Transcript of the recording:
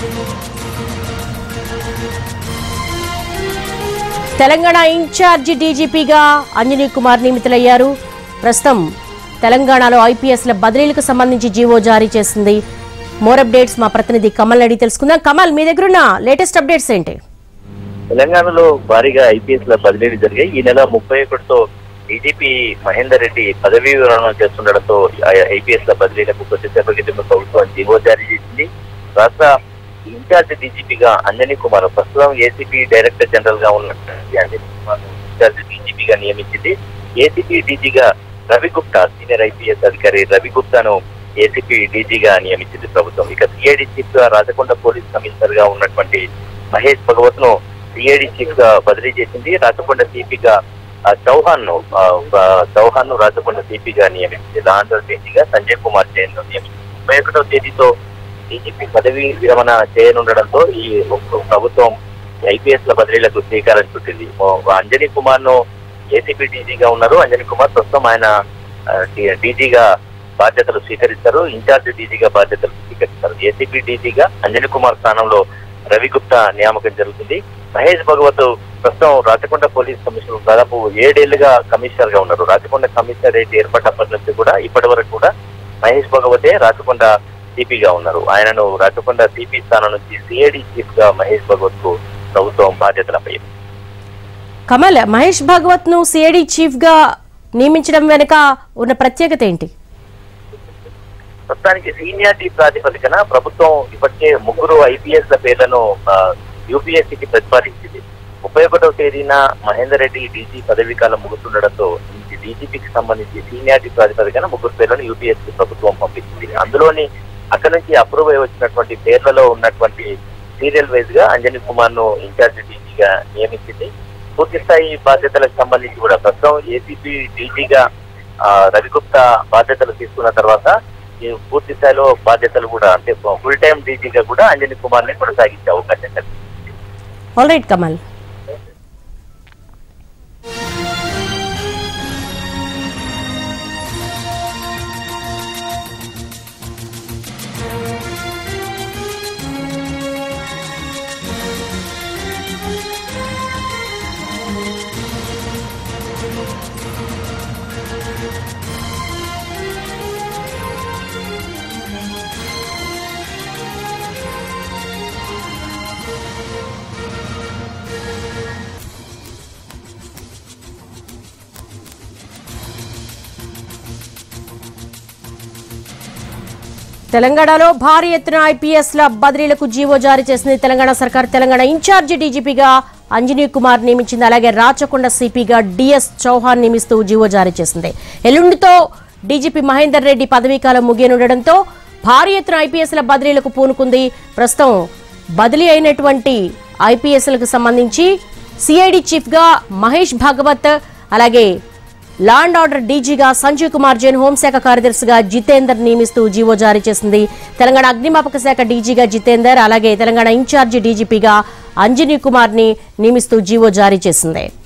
Telangana incharge డీజీపీగా అంజనీ కుమార్ నియమితులయ్యారు ప్రస్తుతం తెలంగాణలో ఐపీఎస్ల బదిలీలకు సంబంధించి జీవో జారీ చేసింది మోర్ అప్డేట్స్ మా ప్రతినిధి కమల్ అడిగి తెలుసుకుందాం కమల్ మీ దగ్గర ఉన్న లేటెస్ట్ అప్డేట్స్ ఏంటి తెలంగాణలో భారీగా ఐపీఎస్ ల బదిలీలు జరిగాయి ఈ నెల ముప్పై ఒకటితో డీజీపీ మహేందర్ రెడ్డి పదవీ విరమణ చేస్తుండటంతో ఐపీఎస్ ల బదిలీలకు కొద్దిసేపటి క్రితం ప్రభుత్వం జీవో జారీ చేసింది రాష్ట్ర ఇన్ఛార్జ్ డీజీపీగా అంజనీ కుమార్ ప్రస్తుతం ఏసీపీ డైరెక్టర్ జనరల్ గా ఉన్నటువంటి అంజనీ కుమార్ ఇన్ఛార్జ్ డీజీపీగా నియమించింది ఏసీపీ డీజీగా రవి గుప్తా సీనియర్ ఐపీఎస్ అధికారి రవి గుప్తాను ఏసీపీ డీజీగా నియమించింది ప్రభుత్వం ఇక సిఐడి చీఫ్ గా రాచకొండ పోలీస్ కమిషనర్ గా ఉన్నటువంటి మహేష్ భగవత్ ను సిఐడి చీఫ్ గా బదిలీ చేసింది రాచకొండ సిపిగా చౌహాన్ ను ఆ, ఆ, చౌహాన్ ను రాచకొండ సిపిగా నియమించింది దాంతో డీజీగా సంజయ్ కుమార్ జైన్ ను నియమించింది ముప్పై ఒకటో తేదీతో డీజీపీ పదవి విరమణ చేయనుండడంతో ఈ ప్రభుత్వం ఐపీఎస్ ల బదిలీలకు శ్రీకారం చుట్టింది ఓ అంజనీ కుమార్ ను ఏసీపీ డీజీగా ఉన్నారు అంజనీ కుమార్ ప్రస్తుతం ఆయన ఆ, డి- డీజీగా బాధ్యతలు స్వీకరిస్తారు ఇన్ఛార్జ్ డీజీగా బాధ్యతలు స్వీకరిస్తారు ఏసీపీ డీజీగా అంజనీ కుమార్ స్థానంలో రవి గుప్తా నియామకం జరుగుతుంది మహేష్ భగవత్ ప్రస్తుతం రాచకొండ పోలీస్ కమిషనర్ దాదాపు ఏడేళ్లుగా కమిషనర్ గా ఉన్నారు రాచకొండ కమిషనర్ రేట్ ఏర్పడినప్పటి నుంచి కూడా ఇప్పటి వరకు కూడా మహేష్ భగవతే రాచకొండ సిపిగా ఉన్నారు ఆయనను రాచకొండ సిపి స్థానం నుంచి సిఐడి చీఫ్ గా మహేష్ భగవత్ కు ప్రభుత్వం బాధ్యతలపై కమల్ మహేష్ భాగవత్ ను సిఐడి చీఫ్ గా నియమించడం వెనుక ఉన్న ప్రత్యేకత ఏంటి ప్రస్తుతానికి సీనియారిటీ ప్రాతిపదికన ప్రభుత్వం ఇప్పటికే ముగ్గురు ఐపీఎస్ ల పేర్లను యూపీఎస్సీకి ప్రతిపాదించింది ముప్పై ఒకటవ తేదీన మహేందర్ రెడ్డి డీజీ పదవీ కాలం ముగుస్తుండడంతో ఈ డీజీపీకి సంబంధించి సీనియారిటీ ప్రాతిపదికన ముగ్గురు పేర్లను యూపీఎస్సీ ప్రభుత్వం పంపించింది అందులోని అక్కడి నుంచి అప్రూవ్ అయి వచ్చినటువంటి పేర్లలో ఉన్నటువంటి సీరియల్ వైజ్ గా అంజనీ కుమార్ ను ఇన్ఛార్జ్ డీజీగా నియమించింది పూర్తి స్థాయి బాధ్యతలకు సంబంధించి కూడా ప్రస్తుతం ఏసీపీ డీజీగా ఆ, రవిగుప్తా బాధ్యతలు తీసుకున్న తర్వాత ఈ పూర్తి స్థాయిలో బాధ్యతలు కూడా అంటే ఫుల్ టైం డీజీగా కూడా అంజనీ కుమార్ ని కొనసాగించే అవకాశం కల్పించింది ఆల్ రైట్ కమల్ తెలంగాణలో భారీ ఎత్తున ఐపీఎస్ ల బదిలీలకు జీవో జారీ చేసింది తెలంగాణ సర్కార్ తెలంగాణ ఇన్ఛార్జి డీజీపీగా అంజనీ కుమార్ నియమించింది అలాగే రాచకొండ సిపిగా డిఎస్ చౌహాన్ నియమిస్తూ జీవో జారీ చేసింది ఎల్లుండితో డీజీపీ మహేందర్ రెడ్డి పదవీకాలం ముగియనుండడంతో భారీ ఎత్తున ఐపీఎస్ ల బదిలీలకు పూనుకుంది ప్రస్తుతం బదిలీ అయినటువంటి ఐపీఎస్లకు సంబంధించి సిఐడి చీఫ్ గా మహేష్ భాగవత్ అలాగే లా అండ్ ఆర్డర్ డీజీగా సంజీవ్ కుమార్ జైన్ హోంశాఖ కార్యదర్శిగా జితేందర్ నియమిస్తూ జీవో జారీ చేసింది తెలంగాణ అగ్నిమాపక శాఖ డీజీగా జితేందర్ అలాగే తెలంగాణ ఇన్ఛార్జి డీజీపీగా అంజనీ కుమార్ ని నియమిస్తూ జీవో జారీ చేసింది